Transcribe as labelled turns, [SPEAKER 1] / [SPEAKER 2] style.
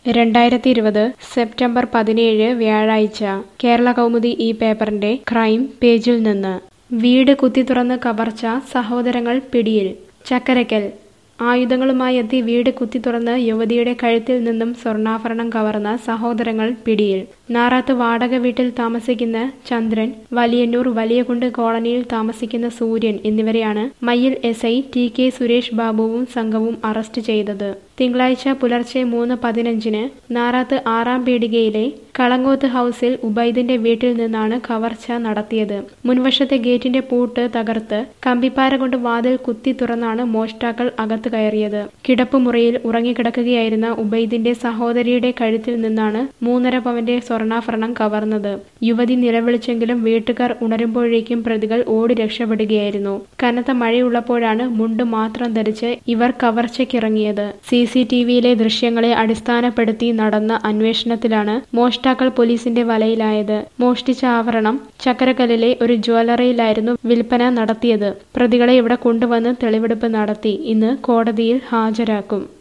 [SPEAKER 1] രണ്ടായിരത്തി ഇരുപത് സെപ്റ്റംബർ പതിനേഴ് വ്യാഴാഴ്ച കേരള കൗമുദി ഈ പേപ്പറിന്റെ ക്രൈം പേജിൽ നിന്ന് വീട് കുത്തിത്തുറന്ന് കവർച്ച സഹോദരങ്ങൾ പിടിയിൽ ചക്കരക്കൽ ആയുധങ്ങളുമായി എത്തി വീട് കുത്തിത്തുറന്ന് യുവതിയുടെ കഴുത്തിൽ നിന്നും സ്വർണ്ണാഭരണം കവർന്ന സഹോദരങ്ങൾ പിടിയിൽ നാറാത്ത് വാടക വീട്ടിൽ താമസിക്കുന്ന ചന്ദ്രൻ വലിയന്നൂർ വലിയകുണ്ട് കോളനിയിൽ താമസിക്കുന്ന സൂര്യൻ എന്നിവരെയാണ് Mayyil S I T K Suresh ബാബുവും സംഘവും അറസ്റ്റ് ചെയ്തത് തിങ്കളാഴ്ച പുലർച്ചെ മൂന്ന് പതിനഞ്ചിന് നാറാത്ത് ആറാം പീടികയിലെ കളങ്ങോത്ത് ഹൗസിൽ ഉബൈദിന്റെ വീട്ടിൽ നിന്നാണ് കവർച്ച നടത്തിയത് മുൻവശത്തെ ഗേറ്റിന്റെ പൂട്ട് തകർത്ത് കമ്പിപ്പാര കൊണ്ട് വാതിൽ കുത്തി തുറന്നാണ് മോഷ്ടാക്കൾ അകത്ത് കയറിയത് കിടപ്പുമുറിയിൽ ഉറങ്ങിക്കിടക്കുകയായിരുന്ന ഉബൈദിന്റെ സഹോദരിയുടെ കഴുത്തിൽ നിന്നാണ് മൂന്നര പവന്റെ സ്വർണ്ണാഭരണം കവർന്നത് യുവതി നിലവിളിച്ചെങ്കിലും വീട്ടുകാർ ഉണരുമ്പോഴേക്കും പ്രതികൾ ഓടി രക്ഷപ്പെടുകയായിരുന്നു കനത്ത മഴയുള്ളപ്പോഴാണ് മുണ്ട് മാത്രം ധരിച്ച് ഇവർ കവർച്ചയ്ക്കിറങ്ങിയത് സി സി ടി വിയിലെ ദൃശ്യങ്ങളെ അടിസ്ഥാനപ്പെടുത്തി നടന്ന അന്വേഷണത്തിലാണ് മോഷ്ടാക്കൾ പോലീസിന്റെ വലയിലായത് മോഷ്ടിച്ച ആഭരണം ചക്കരക്കല്ലിലെ ഒരു ജ്വല്ലറിയിലായിരുന്നു വിൽപ്പന നടത്തിയത് പ്രതികളെ ഇവിടെ കൊണ്ടുവന്ന് തെളിവെടുപ്പ് നടത്തി ഇന്ന് കോടതിയിൽ ഹാജരാക്കും